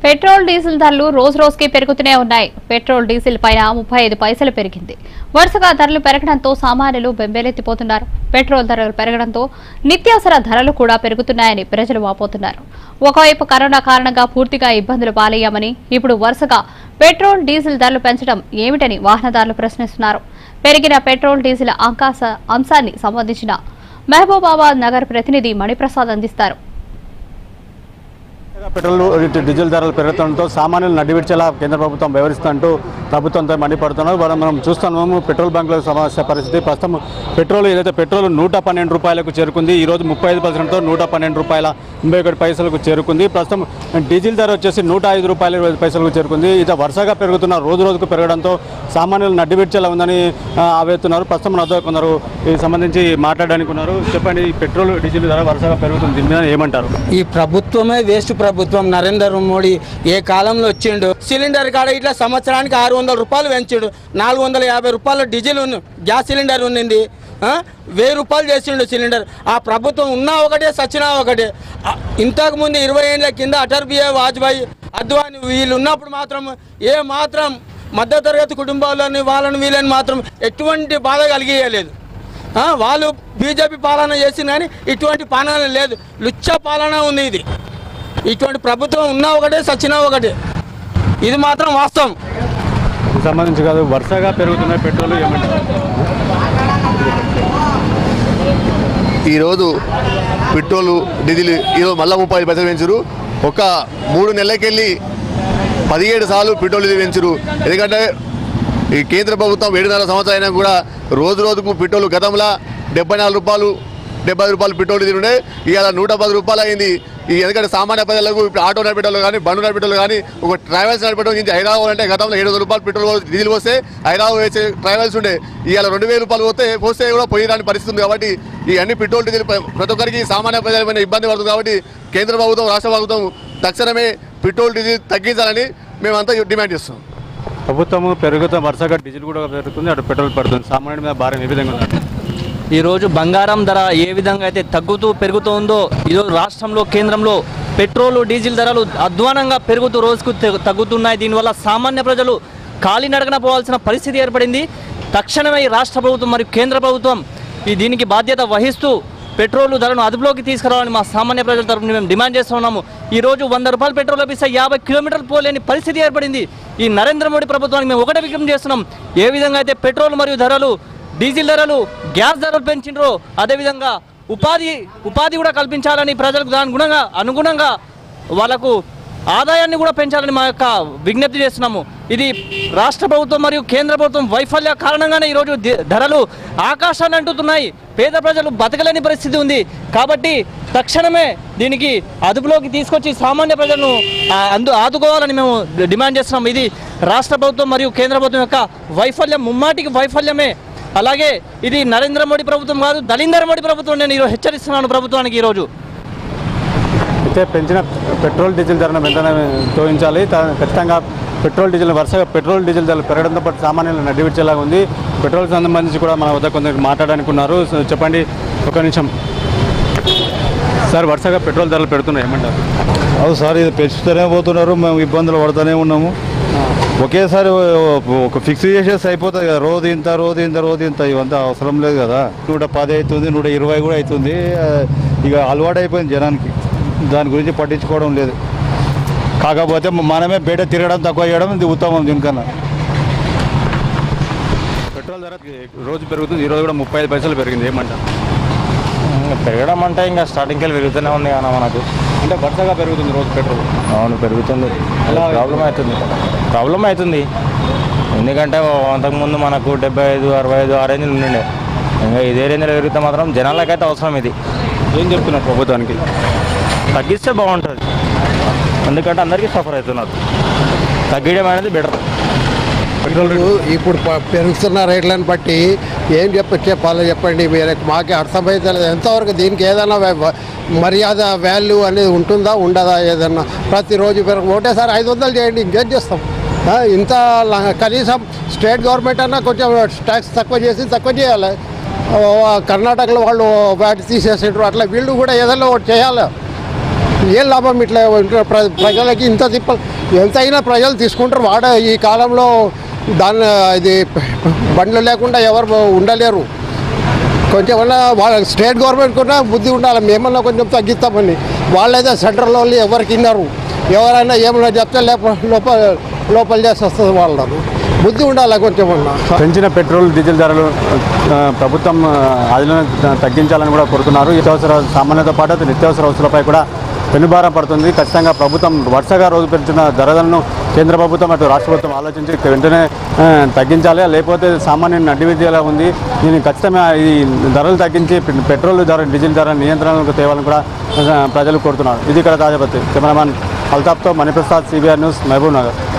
Petrol diesel ధరలు రోజు రోజుకి పెరుగుతూనే ఉన్నాయి పెట్రోల్ డీజిల్ పైన ముప్పై ఐదు పైసలు పెరిగింది వరుసగా ధరలు పెరగడంతో సామాన్యులు బెంబేలెత్తిపోతున్నారు పెట్రోల్ ధరలు పెరగడంతో నిత్యావసర ధరలు కూడా పెరుగుతున్నాయని ప్రజలు వాపోతున్నారు ఒకవైపు కరోనా కారణంగా పూర్తిగా ఇబ్బందులు పాలయ్యామని ఇప్పుడు వరుసగా పెట్రోల్ డీజిల్ ధరలు పెంచడం ఏమిటని వాహనదారులు ప్రశ్నిస్తున్నారు పెరిగిన పెట్రోల్ డీజిల్ అంకాస అంశాన్ని సంబంధించిన మహబూబాబాద్ నగర్ ప్రతినిధి మణిప్రసాద్ అందిస్తారు పెట్రోల్ డీజిల్ ధరలు పెరుగుతుండటంతో సామాన్యులు నడివిడ్చేలా కేంద్ర ప్రభుత్వం వ్యవహరిస్తుంటూ ప్రభుత్వంతో మండిపడుతున్నారు మనం మనం చూస్తున్నాము పెట్రోల్ బంకుల సమస్య పరిస్థితి ప్రస్తుతం పెట్రోల్ ఏదైతే పెట్రోల్ నూట పన్నెండు రూపాయలకు చేరుకుంది ఈ రోజు ముప్పై ఐదు పర్సెంట్తో నూట పన్నెండు రూపాయల ఎనభై ఒకటి పైసలకు చేరుకుంది ప్రస్తుతం డీజిల్ ధర వచ్చేసి నూట ఐదు రూపాయల ఇరవై ఐదు పైసలకు చేరుకుంది ఇది వరుసగా పెరుగుతున్న రోజు రోజుకు పెరగడంతో సామాన్యులు నడ్డివిడ్చేలా ఉందని ఆ, ఆవేస్తున్నారు ప్రస్తుతం నా వద్ద కొందరు ఈ సంబంధించి మాట్లాడడానికి ఉన్నారు చెప్పండి ఈ పెట్రోల్ డీజిల్ ధర వరుసగా పెరుగుతుంది దీని మీద ఏమంటారు ఈ ప్రభుత్వమే వేస్ట్ ప్రభుత్వం నరేంద్ర మోడీ ఏ కాలంలో వచ్చిండు సిలిండర్ కాడ ఇట్లా సంవత్సరానికి ఆరు వందల రూపాయలు పెంచిండు నాలుగు వందల యాభై రూపాయల డీజిల్ ఉంది గ్యాస్ సిలిండర్ ఉన్నింది ఆ? వెయ్యి రూపాయలు చేసిండు సిలిండర్ ఆ ప్రభుత్వం ఉన్నా ఒకటే సచ్చినా ఒకటే ఆ, ఇంతకు ముందు ఇరవై ఏళ్ళ కింద అటల్ బిహారీ వాజ్పేయి అద్వాని వీళ్ళు ఉన్నప్పుడు మాత్రం ఏ మాత్రం మధ్యతరగతి కుటుంబాలని వాళ్ళని వీళ్ళని మాత్రం ఎటువంటి బాధ కలిగియలేదు ఆ, వాళ్ళు బీజేపీ పాలన చేసిన కానీ ఇటువంటి పాలన లేదు లుచ్చ పాలన ఉంది ఇది ఇటువంటి ప్రభుత్వం ఉన్నా ఒకటే సచ్చినా ఒకటే ఇది మాత్రం వాస్తవం దీనికి సంబంధించి కాదు వరుసగా పెరుగుతున్న పెట్రోల్ ఏమంటారు ఈరోజు పెట్రోలు డీజిల్ ఈరోజు మళ్ళా ముప్పై ఐదు పైసలు పెంచరు ఒక మూడు నెలలకెళ్ళి పదిహేడు సార్లు పెట్రోల్ డీజిల్ పెంచరు ఎందుకంటే ఈ కేంద్ర ప్రభుత్వం ఏడున్నర సంవత్సరం అయినా కూడా రోజు రోజుకు పెట్రోల్ గతంలో డెబ్బై నాలుగు రూపాయలు డెబ్బై ఐదు రూపాయలు పెట్రోల్ డీజిల్ ఉండే ఇవాళ నూట పది రూపాయలు అయింది ఈ ఎందుకంటే సామాన్య ప్రజలకు ఇప్పుడు ఆటో నడిపేటోళ్ళు కానీ బండు నడిపేటోళ్ళు కానీ ఒక ట్రావెల్స్ నడిపేటోళ్ళు నుంచి హైదరాబాద్ అంటే గతంలో ఏడు వందల రూపాయలు పెట్రోల్ డీజిల్ వస్తే హైదరాబాద్ వేసే ట్రావెల్స్ ఉండే ఇవాళ రెండు వేల రూపాయలు పోతే పోస్తే కూడా పోయిరాని పరిస్థితి ఉంది కాబట్టి ఈ అన్ని పెట్రోల్ డీజిల్ పై- ప్రతి ఒక్కరికి సామాన్య ప్రజలమైన ఇబ్బంది పడుతుంది కాబట్టి కేంద్ర ప్రభుత్వం రాష్ట్ర ప్రభుత్వం తక్షణమే పెట్రోల్ డీజిల్ తగ్గించాలని మేమంతా డిమాండ్ చేస్తున్నాం ప్రభుత్వం పెరుగుతున్న వరుసగా డీజిల్ కూడా పెరుగుతుంది అటు పెట్రోల్ పడుతుంది సామాన్యుడి మీద భారం ఏ విధంగా ఉంది ఈరోజు బంగారం ధర ఏ విధంగా అయితే తగ్గుతూ పెరుగుతూ ఉందో ఈరోజు రాష్ట్రంలో కేంద్రంలో పెట్రోల్ డీజిల్ ధరలు అధ్వానంగా పెరుగుతూ రోజుకు తె- తగ్గుతున్నాయి దీనివల్ల సామాన్య ప్రజలు కాలినడకన పోవాల్సిన పరిస్థితి ఏర్పడింది తక్షణమే ఈ రాష్ట్ర ప్రభుత్వం మరియు కేంద్ర ప్రభుత్వం ఈ దీనికి బాధ్యత వహిస్తూ పెట్రోల్ ధరను అదుపులోకి తీసుకురావాలని మా సామాన్య ప్రజల తరఫున మేము డిమాండ్ చేస్తున్నాము ఈ రోజు వంద రూపాయలు పెట్రోల్ లభిస్తే యాభై కిలోమీటర్లు పోలేని పరిస్థితి ఏర్పడింది ఈ నరేంద్ర మోడీ ప్రభుత్వానికి మేము ఒకటే విజ్ఞప్తి చేస్తున్నాం ఏ విధంగా అయితే పెట్రోల్ మరియు ధరలు డీజిల్ ధరలు గ్యాస్ ధరలు పెంచిండ్రో అదేవిధంగా ఉపాధి ఉపాధి కూడా కల్పించాలని ప్రజలకు దాని గుణంగా అనుగుణంగా వాళ్ళకు ఆదాయాన్ని కూడా పెంచాలని మా యొక్క విజ్ఞప్తి చేస్తున్నాము ఇది రాష్ట్ర ప్రభుత్వం మరియు కేంద్ర ప్రభుత్వం వైఫల్య కారణంగానే ఈరోజు ది- ధరలు ఆకాశాన్ని అంటుతున్నాయి పేద ప్రజలు బతకలేని పరిస్థితి ఉంది కాబట్టి తక్షణమే దీనికి అదుపులోకి తీసుకొచ్చి సామాన్య ప్రజలను ఆ, అందు ఆదుకోవాలని మేము డిమాండ్ చేస్తున్నాం ఇది రాష్ట్ర ప్రభుత్వం మరియు కేంద్ర ప్రభుత్వం యొక్క వైఫల్యం ముమ్మాటికి వైఫల్యమే అలాగే ఇది నరేంద్ర మోడీ ప్రభుత్వం కాదు దళిందర్ మోడీ ప్రభుత్వం నేను ఈరోజు హెచ్చరిస్తున్నాను ప్రభుత్వానికి ఈరోజు అయితే పెంచిన పెట్రోల్ డీజిల్ ధరను వెంటనే తోయించాలి త- ఖచ్చితంగా పెట్రోల్ డీజిల్ వరుసగా పెట్రోల్ డీజిల్ ధరలు పెరగడంతో పాటు సామాన్యులు నడివిచ్చేలాగా ఉంది పెట్రోల్ సంబంధించి కూడా మన వద్ద కొందరు మాట్లాడడానికి ఉన్నారు సో చెప్పండి ఒక నిమిషం సార్ వరుసగా పెట్రోల్ ధరలు పెడుతున్నాయి ఏమంటారు అవును సార్ ఇది పెంచుతూనే పోతున్నారు మేము ఇబ్బందులు పడుతూనే ఉన్నాము ఒకేసారి ఒక ఫిక్స్ చేసేసి అయిపోతుంది కదా రోజు ఇంత రోజు ఇంత రోజు ఇంత ఇవంతా అవసరం లేదు కదా నూట పది అవుతుంది నూట ఇరవై కూడా అవుతుంది ఆ, ఇక అలవాటు అయిపోయింది జనానికి దాని గురించి పట్టించుకోవడం లేదు కాకపోతే మనమే బయట తిరగడం తక్కువ చేయడం ఇది ఉత్తమం దీనికన్నా పెట్రోల్ ధర రోజు పెరుగుతుంది ఈ రోజు కూడా ముప్పై ఐదు పైసలు పెరిగింది ఏమంటారు పెరగడం అంటే ఇంకా స్టార్టింగ్కి వెళ్ళి పెరుగుతూనే ఉంది కదా మనకు అంటే వరుసగా పెరుగుతుంది రోజు పెట్రోల్ అవును పెరుగుతుంది ఎలా ప్రాబ్లం అవుతుంది ప్రాబ్లం అవుతుంది ఎందుకంటే అంతకుముందు మనకు డెబ్బై ఐదు అరవై ఐదు ఆ రేంజ్లు ఉండే ఇంకా ఇదే రేంజ్లో పెరిగితే మాత్రం జనాలకైతే అవసరం ఇది ఏం చెప్తున్నారు ప్రభుత్వానికి తగ్గిస్తే బాగుంటుంది ఎందుకంటే అందరికీ సఫర్ అవుతున్నారు తగ్గడం అనేది బెటర్ పెట్రోల్ ఇప్పుడు ప- పెరుగుతున్న రేట్లను బట్టి ఏం చెప్ప చెప్పాలో చెప్పండి మీరు మాకే అర్థమైతే లేదు ఎంతవరకు దీనికి ఏదైనా వా- వా- మర్యాద వాల్యూ అనేది ఉంటుందా ఉండదా ఏదన్నా ప్రతిరోజు పెరుగు ఒకటేసారి ఐదు వందలు చేయండి ఇంకేం చేస్తాం ఆ, ఇంత ల- కనీసం స్టేట్ గవర్నమెంట్ అన్నా కొంచెం ట్యాక్స్ తక్కువ చేసి తక్కువ చేయాలి ఓ, కర్ణాటకలో వాళ్ళు వాటి తీసేసిండ్రు అట్లా వీళ్ళు కూడా ఏదైనా ఒకటి చేయాలి ఏం లాభం ఇట్లా ఉంటే ప్ర- ప్రజలకి ఇంత తిప్ప ఎంతైనా ప్రజలు తీసుకుంటారు వాడ ఈ కాలంలో దాని ఇది బండ్లు లేకుండా ఎవరు ఉండలేరు కొంచెం అన్నా వాళ్ళ స్టేట్ గవర్నమెంట్ కూడా బుద్ధి ఉండాలి మేమన్నా కొంచెం తగ్గిస్తామని వాళ్ళైతే సెంట్రల్ వాళ్ళు ఎవరికి విన్నారు ఎవరైనా ఏమన్నా చెప్తే లేప లోపల లోపల చేసి వస్తుంది వాళ్ళను బుద్ధి ఉండాలి కొంచెం అన్నా పెంచిన పెట్రోల్ డీజిల్ ధరలు ఆ, ప్రభుత్వం ఆ, అదులను తగ్గించాలని కూడా కోరుతున్నారు నిత్యావసర సామాన్యతో పాటు అటు నిత్యావసర వస్తువులపై కూడా పెనుభారం పడుతుంది ఖచ్చితంగా ప్రభుత్వం వరుసగా రోజు పెంచిన ధరలను కేంద్ర ప్రభుత్వం అటు రాష్ట్ర ప్రభుత్వం ఆలోచించి వెంటనే ఆ, తగ్గించాలి లేకపోతే సామాన్య నడ్డి విద్యలా ఉంది దీన్ని ఖచ్చితంగా ఈ ధరలు తగ్గించి పె- పెట్రోల్ ధర డీజిల్ ధర నియంత్రణకు తేవాలని కూడా ఆ, ప్రజలు కోరుతున్నారు ఇది ఇక్కడ తాజాపతి కెమెరామాన్ అల్తాఫ్తో మణిప్రసాద్ సిబిఆర్ న్యూస్ మహబూబ్ నగర్